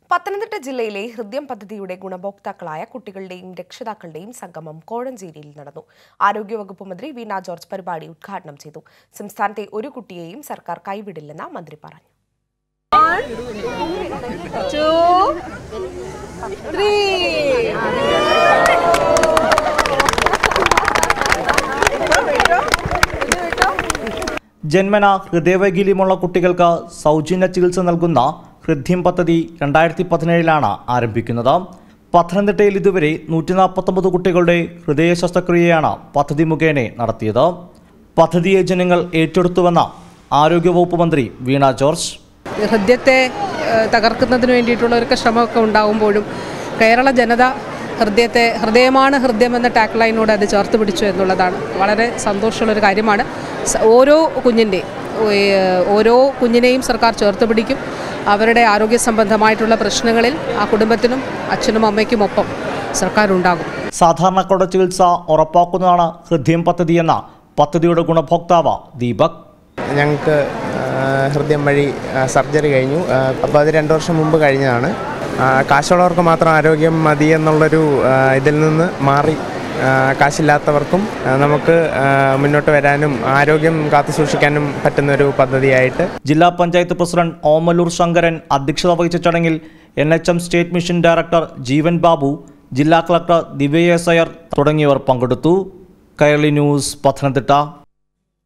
പത്തനംതിട്ട ജില്ലയിലെ ഹൃദയം പദ്ധതിയുടെ ഗുണഭോക്താക്കളായ കുട്ടികളുടെയും രക്ഷിതാക്കളുടെയും സംഗമം കോഴഞ്ചേരിയിൽ നടന്നു ആരോഗ്യവകുപ്പ് മന്ത്രി വീണ ജോർജ് പരിപാടി ഉദ്ഘാടനം ചെയ്തു സംസ്ഥാനത്തെ ഒരു കുട്ടിയെയും സർക്കാർ കൈവിടില്ലെന്ന് മന്ത്രി പറഞ്ഞു ജന്മന ഹൃദയവൈകല്യമുള്ള കുട്ടികൾക്ക് സൗജന്യ ചികിത്സ നൽകുന്ന ഹൃദ്യം പദ്ധതി രണ്ടായിരത്തി പതിനേഴിലാണ് ആരംഭിക്കുന്നത് പത്തനംതിട്ടയിൽ ഇതുവരെ നൂറ്റി നാൽപ്പത്തൊമ്പത് കുട്ടികളുടെ ഹൃദയ ശസ്ത്രക്രിയയാണ് പദ്ധതി മുഖേന നടത്തിയത് പദ്ധതിയെ ജനങ്ങൾ ഏറ്റെടുത്തുവെന്ന ആരോഗ്യവകുപ്പ് മന്ത്രി വീണ ജോർജ് ഹൃദയത്തെ ഏഹ്, തകർക്കുന്നതിന് വേണ്ടിയിട്ടുള്ള ഒരു ശ്രമമൊക്കെ ഉണ്ടാകുമ്പോഴും കേരള ജനത ഹൃദയത്തെ ഹൃദയമാണ് ഹൃദയം എന്ന ടാഗ് ലൈനോട് അത് ചേർത്ത് പിടിച്ചു എന്നുള്ളതാണ് വളരെ സന്തോഷമുള്ളൊരു കാര്യമാണ് സ- ഓരോ കുഞ്ഞിൻ്റെയും ഓരോ കുഞ്ഞിനെയും സർക്കാർ ചേർത്ത് പിടിക്കും അവരുടെ ആരോഗ്യ സംബന്ധമായിട്ടുള്ള പ്രശ്നങ്ങളിൽ ആ കുടുംബത്തിനും അച്ഛനും അമ്മയ്ക്കും ഒപ്പം സർക്കാർ ഉണ്ടാകും സാധാരണക്കാരുടെ ചികിത്സ ഉറപ്പാക്കുന്നതാണ് ഹൃദയം പദ്ധതി എന്ന പദ്ധതിയുടെ ഗുണഭോക്താവ് ദീപക് ഞങ്ങൾക്ക് ഹൃദയം വഴി ആ, സർജറി കഴിഞ്ഞു അപ്പോൾ അത് രണ്ട് വർഷം മുമ്പ് കഴിഞ്ഞതാണ് ആ, കാശുള്ളവർക്ക് മാത്രം ആരോഗ്യം മതി എന്നുള്ളൊരു ആ, ഇതിൽ നിന്ന് മാറി ആ, കാശില്ലാത്തവർക്കും ആ, നമുക്ക് ആ, മുന്നോട്ട് വരാനും ആരോഗ്യം കാത്തു സൂക്ഷിക്കാനും പറ്റുന്ന ഒരു പദ്ധതിയായിട്ട് ജില്ലാ പഞ്ചായത്ത് പ്രസിഡന്റ് ഓമലൂർ ശങ്കരൻ അധ്യക്ഷത വഹിച്ച ചടങ്ങിൽ N H M state mission director Jeevan Babu ജില്ലാ കളക്ടർ ദിവ്യ എസ് അയ്യർ തുടങ്ങിയവർ പങ്കെടുത്തു കൈരളി ന്യൂസ് പത്തനംതിട്ട